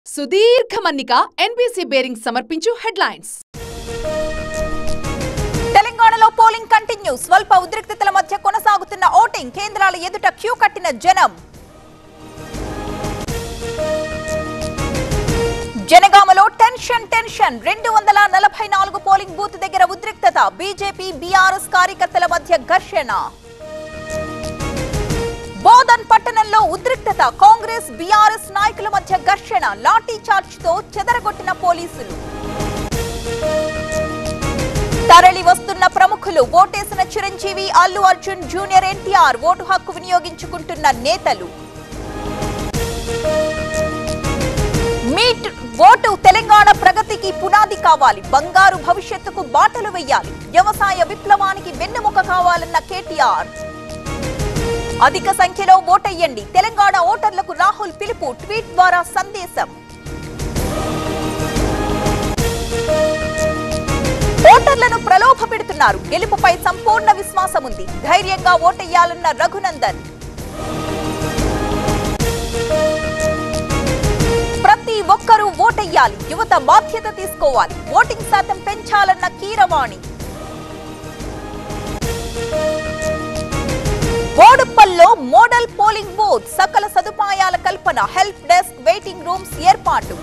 సుదీర్ఘ మన్నిక NBC bearing సమర్పించు హెడ్లైన్స్ తెలంగాణలో పోలింగ్ కంటిన్యూ స్వల్ప ఉద్రిక్తతల మధ్య కొనసాగుతున్న ఓటింగ్ కేంద్రాల ఎదుట క్యూ కట్టిన జనం జనగామలో టెన్షన్ టెన్షన్ రెండు వందల నలభై నాలుగు పోలింగ్ బూత్ దగ్గర ఉద్రిక్తత బీజేపీ బీఆర్ఎస్ కార్యకర్తల మధ్య ఘర్షణ బోధన్ పట్టణంలో ఉద్రిక్తత కాంగ్రెస్ బీఆర్ఎస్ నాయకుల మధ్య ఘర్షణ లాఠీ చార్జ్ తో చెదరగొట్టిన పోలీసులు తరలి వస్తున్న ప్రముఖులు ఓటేసిన చిరంజీవి అల్లు అర్జున్ జూనియర్ ఎన్టీఆర్ ఓటు హక్కు వినియోగించుకుంటున్న నేతలు మీట్ ఓటు తెలంగాణ ప్రగతికి పునాది కావాలి బంగారు భవిష్యత్తుకు బాటలు వేయాలి వ్యవసాయ విప్లవానికి వెన్నెముక కావాలన్న కేటీఆర్ అధిక సంఖ్యలో ఓటెయ్యండి తెలంగాణ ఓటర్లకు రాహుల్ పిలుపు ట్వీట్ ద్వారా సందేశం ఓటర్లను ప్రలోభ పెడుతున్నారు గెలుపుపై సంపూర్ణ విశ్వాసం ఉంది ధైర్యంగా ఓటెయ్యాలన్న రఘునందన్ ప్రతి ఒక్కరూ ఓటెయ్యాలి యువత బాధ్యత తీసుకోవాలి ఓటింగ్ శాతం పెంచాలన్న కీరవాణి బోడుప్పల్లో మోడల్ పోలింగ్ బూత్ సకల సదుపాయాల కల్పన హెల్ప్ డెస్క్ వెయిటింగ్ రూమ్స్ ఏర్పాటు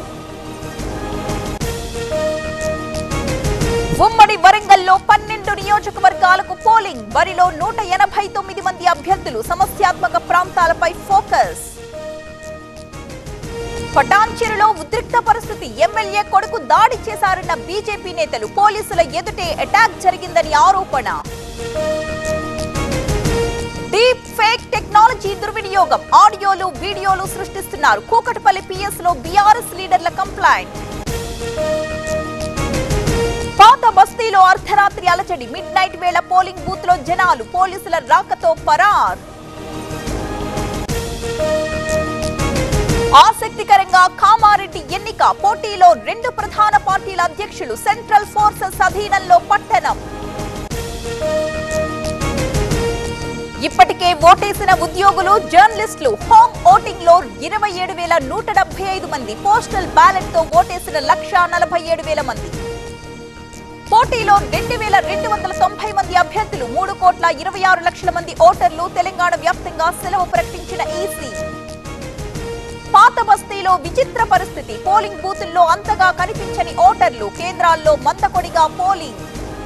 ఉమ్మడి వరంగల్లో పన్నెండు నియోజకవర్గాలకు పోలింగ్ బరిలో నూట ఎనభై తొమ్మిది మంది అభ్యర్థులు సమస్యాత్మక ప్రాంతాలపై ఫోకస్ పటాన్చెరులో ఉద్రిక్త పరిస్థితి ఎమ్మెల్యే కొడుకు దాడి చేశారన్న బీజేపీ నేతలు పోలీసుల ఎదుటే అటాక్ జరిగిందని ఆరోపణ డీప్ ఫేక్ టెక్నాలజీ దుర్వినియోగం ఆడియోలు వీడియోలు సృష్టిస్తున్నారు కూకటపల్లి పిఎస్ లో బీఆర్ఎస్ లీడర్ల కంప్లైంట్ పాత బస్తీలో అర్ధరాత్రి అలజడి మిడ్ నైట్ వేళ పోలింగ్ బూత్ లో జనాలు పోలీసుల రాకతో పరార్ ఆసక్తికరంగా కామారెడ్డి ఎన్నిక పోటీలో రెండు ప్రధాన పార్టీల అధ్యక్షులు సెంట్రల్ ఫోర్సెస్ అధీనంలో పట్టణం ఇప్పటికే ఓటేసిన ఉద్యోగులు జర్నలిస్టులు హోమ్ ఓటింగ్ లో ఇరవై ఏడు వేల నూట డెబ్బై ఐదు మంది పోస్టల్ బ్యాలెట్ తో ఓటేసిన లక్ష నలభై ఏడు వేల మంది పోటీలో రెండు వేల రెండు వందల తొంభై మంది అభ్యర్థులు మూడు కోట్ల ఇరవై ఆరు లక్షల మంది ఓటర్లు తెలంగాణ వ్యాప్తంగా సెలవు ప్రకటించిన ఈసీ పాత బస్తీలో విచిత్ర పరిస్థితి పోలింగ్ బూతుల్లో అంతగా కనిపించని ఓటర్లు కేంద్రాల్లో మందకొడిగా పోలింగ్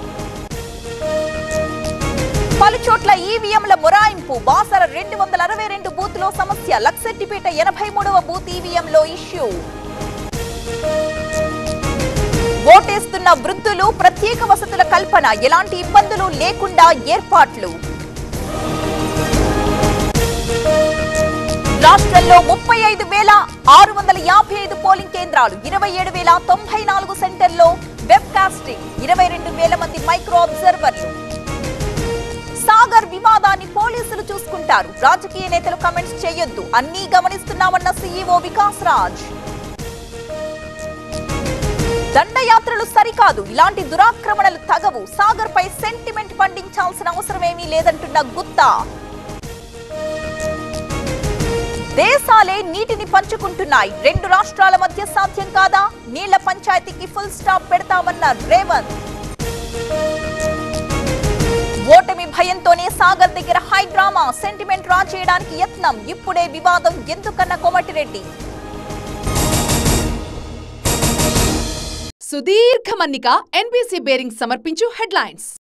పలు చోట్ల ఈవీఎంల మొరాయింపు బాసర రెండు వందల అరవై రెండు బూత్ లో సమస్య లక్సెట్టిపేట ఎనభై మూడవ బూత్ ఈవీఎంలో ఇష్యూ ఓటేస్తున్న వృద్ధులు ప్రత్యేక వసతుల కల్పన ఎలాంటి ఇబ్బందులు లేకుండా ఏర్పాట్లు రాష్ట్రంలో ముప్పై ఐదు వేల ఆరు వందల యాభై ఐదు పోలింగ్ కేంద్రాలు ఇరవై ఏడు వేల తొంభై నాలుగు సెంటర్లో వెబ్ కాస్టింగ్ ఇరవై రెండు వేల మంది మైక్రో అబ్జర్వర్లు సాగర్ వివాదాన్ని పోలీసులు చూసుకుంటారు రాజకీయ నేతలు కమెంట్స్ చేయొద్దు అన్నీ గమనిస్తున్నామన్న సీఈఓ వికాస్ రాజ్ దండయాత్రలు సరికాదు ఇలాంటి దురాక్రమణలు తగవు సాగర్ పై సెంటిమెంట్ పండించాల్సిన అవసరమేమీ లేదంటున్న గుత్తా దేశాలే నీటిని పంచుకుంటున్నాయి రెండు రాష్ట్రాల మధ్య సాధ్యం కాదా నీళ్ల పంచాయతీకి ఫుల్ స్టాప్ పెడతామన్న రేవంత్ ఓటమి భయంతోనే సాగర్ దగ్గర హై డ్రామా సెంటిమెంట్ రా చేయడానికి యత్నం ఇప్పుడే వివాదం ఎందుకన్న కోమటిరెడ్డి సుదీర్ఘ మన్నిక ఎన్బీసీ బేరింగ్ సమర్పించు హెడ్లైన్స్